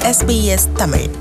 SBS Tamil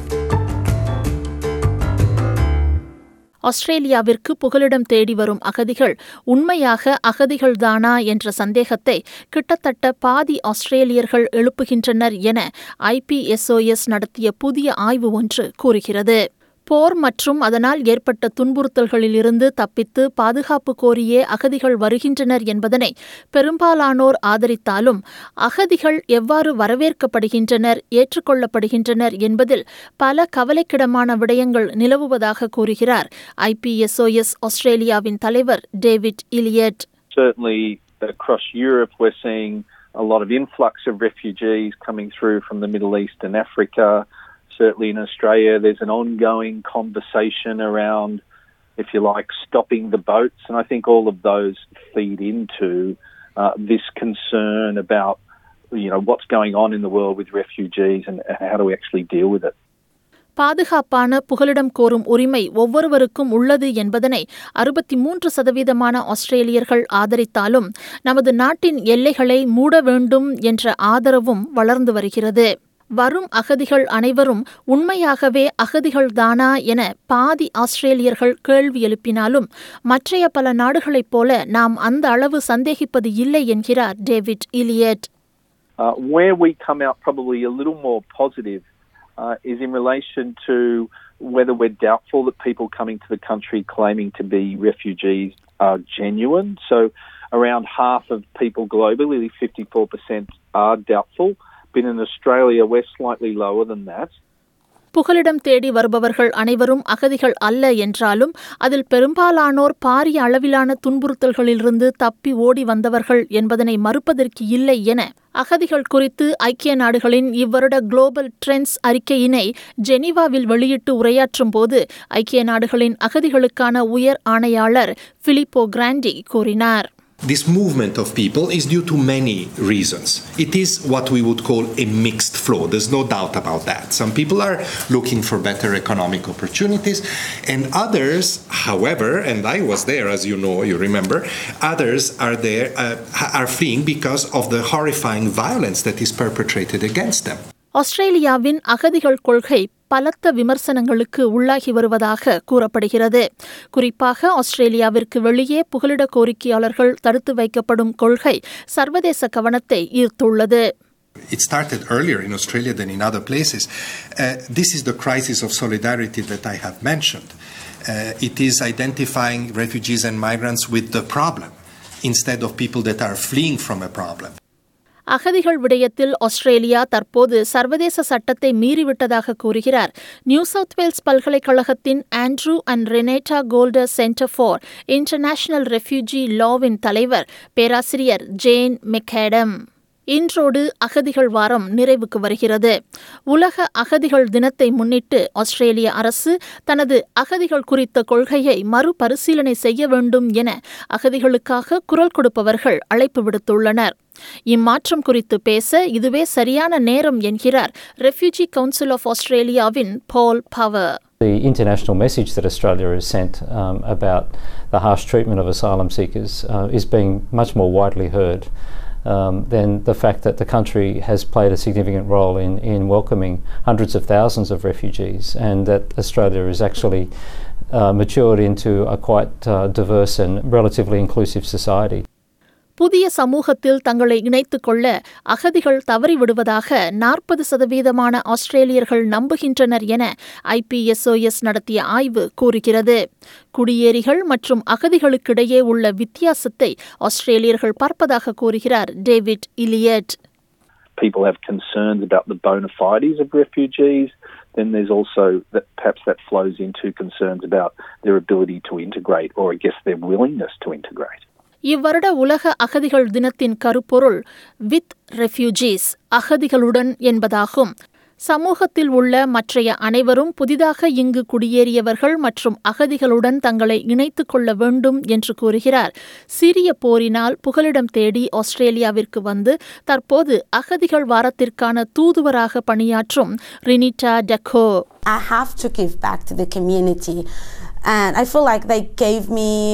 ஆஸ்திரேலியாவிற்கு புகலிடம் தேடி வரும் அகதிகள் உண்மையாக அகதிகள்தானா என்ற சந்தேகத்தை கிட்டத்தட்ட பாதி ஆஸ்திரேலியர்கள் எழுப்புகின்றனர் என ஐபிஎஸ்ஓஎஸ் நடத்திய புதிய ஆய்வு ஒன்று கூறுகிறது போர் மற்றும் அதனால் ஏற்பட்ட துன்புறுத்தல்களிலிருந்து தப்பித்து பாதுகாப்பு கோரியே அகதிகள் வருகின்றனர் என்பதனை பெரும்பாலானோர் ஆதரித்தாலும் அகதிகள் எவ்வாறு வரவேற்கப்படுகின்றனர் ஏற்றுக்கொள்ளப்படுகின்றனர் என்பதில் பல கவலைக்கிடமான விடயங்கள் நிலவுவதாக கூறுகிறார் ஐபிஎஸ்ஓஎஸ் ஆஸ்திரேலியாவின் தலைவர் David Elliott certainly across Europe, we're seeing a lot of influx of refugees coming through from the Middle East and Africa. Certainly in Australia, there's an ongoing conversation around, if you like, stopping the boats. And I think all of those feed into uh, this concern about, you know, what's going on in the world with refugees and how do we actually deal with it. பாதுகாப்பான புகலிடம் கோரும் உரிமை ஒவ்வொருவருக்கும் உள்ளது என்பதனை அறுபத்தி மூன்று சதவீதமான ஆஸ்திரேலியர்கள் ஆதரித்தாலும் நமது நாட்டின் எல்லைகளை மூட வேண்டும் என்ற ஆதரவும் வளர்ந்து வருகிறது வரும் அகதிகள் அனைவரும் உண்மையாகவே அகதிகள்தானா என பாதி ஆஸ்திரேலியர்கள் கேள்வி எழுப்பினாலும் மற்றைய பல நாடுகளைப் போல நாம் அந்த அளவு சந்தேகிப்பது இல்லை என்கிறார் David Elliott Uh, where we come out probably a little more positive uh, is in relation to whether we're doubtful that people coming to the country claiming to be refugees are genuine. So, around half of people globally, 54%, are doubtful. But in Australia, we're slightly lower than that. புகலிடம் தேடி வருபவர்கள் அனைவரும் அகதிகள் அல்ல என்றாலும் அதில் பெரும்பாலானோர் பாரிய அளவிலான துன்புறுத்தல்களிலிருந்து தப்பி ஓடி வந்தவர்கள் என்பதனை மறுப்பதற்கு இல்லை என அகதிகள் குறித்து ஐக்கிய நாடுகளின் இவ்வருட குளோபல் ட்ரெண்ட்ஸ் அறிக்கையினை ஜெனீவாவில் வெளியிட்டு உரையாற்றும் போது ஐக்கிய நாடுகளின் அகதிகளுக்கான உயர் ஆணையாளர் பிலிப்போ கிராண்டி கூறினார் This movement of people is due to many reasons. It is what we would call a mixed flow. There's no doubt about that. Some people are looking for better economic opportunities, and others, however, and I was there, as you know, you remember, others are there uh, are fleeing because of the horrifying violence that is perpetrated against them. ஆஸ்திரேலியாவின் அகதிகள் கொள்கை பலத்த விமர்சனங்களுக்கு உள்ளாகி வருவதாக கூறப்படுகிறது குறிப்பாக ஆஸ்திரேலியாவிற்கு வெளியே புகலிட கோரிக்கையாளர்கள் தடுத்து வைக்கப்படும் கொள்கை சர்வதேச கவனத்தை ஈர்த்துள்ளது It started earlier in Australia than in other places. Uh, this is the crisis of solidarity that I have mentioned. Uh, it is identifying refugees and migrants with the problem instead of people that are fleeing from a problem. அகதிகள் விடயத்தில் Australia தற்போது சர்வதேச சட்டத்தை மீறிவிட்டதாக கூறுகிறார் New South Wales பல்கலைக்கழகத்தின் Andrew and Renata Kaldor centre for international refugee லாவின் தலைவர் பேராசிரியர் ஜேன் மெக்கேடம் இன்றோடு அகதிகள் வாரம் நிறைவுக்கு வருகிறது உலக அகதிகள் தினத்தை முன்னிட்டு ஆஸ்திரேலிய அரசு தனது அகதிகள் குறித்த கொள்கையை மறுபரிசீலனை செய்ய வேண்டும் என அகதிகளுக்காக குரல் கொடுப்பவர்கள் அழைப்பு விடுத்துள்ளனர் இம்மாற்றம் குறித்து பேச இதுவே சரியான நேரம் என்கிறார் ரெஃப்யூஜி கவுன்சில் ஆஃப் ஆஸ்திரேலியாவின் Paul Power The international message that Australia has sent um, about the harsh treatment of asylum seekers uh, is being much more widely heard um, than the fact that the country has played a significant role in, in welcoming hundreds of thousands of refugees and that Australia is actually uh, matured into a quite uh, diverse and relatively inclusive society. புதிய சமூகத்தில் தங்களை இணைத்துக் கொள்ள அகதிகள் தவறிவிடுவதாக நாற்பது சதவீதமான ஆஸ்திரேலியர்கள் நம்புகின்றனர் என ஐபிஎஸ்ஓஎஸ் நடத்திய ஆய்வு கூறுகிறது குடியேறிகள் மற்றும் அகதிகளுக்கிடையே உள்ள வித்தியாசத்தை ஆஸ்திரேலியர்கள் பார்ப்பதாக கூறுகிறார் David Elliott People have concerns about the bona fides of refugees. Then there's also that perhaps that flows into concerns about their ability to integrate, or I guess their willingness to integrate. இவ்வருட உலக அகதிகள் தினத்தின் கருப்பொருள் with refugees அகதிகளுடன் என்பதாகும் சமூகத்தில் உள்ள மற்றைய அனைவரும் புதிதாக இங்கு குடியேறியவர்கள் மற்றும் அகதிகளுடன் தங்களை இணைத்துக் கொள்ள வேண்டும் என்று கூறுகிறார் சிரிய போரினால் புகலிடம் தேடி ஆஸ்திரேலியாவிற்கு வந்து தற்போது அகதிகள் வாரத்திற்கான தூதுவராக பணியாற்றும் ரினிட்டா டெக்கோ I have to give back to the community. And I feel like they gave me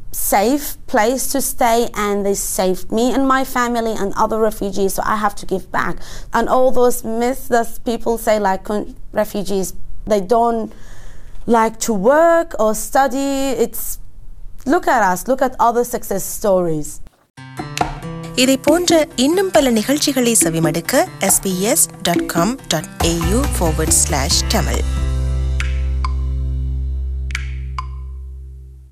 safe place to stay and they saved me and my family and other refugees so i have to give back and all those myths that people say like con- refugees they don't like to work or study it's look at us look at other success stories இதை போன்ற இன்னும் பல நிகழ்ச்சிகளை செவிமடுக்க sbs.com.au forward slash tamil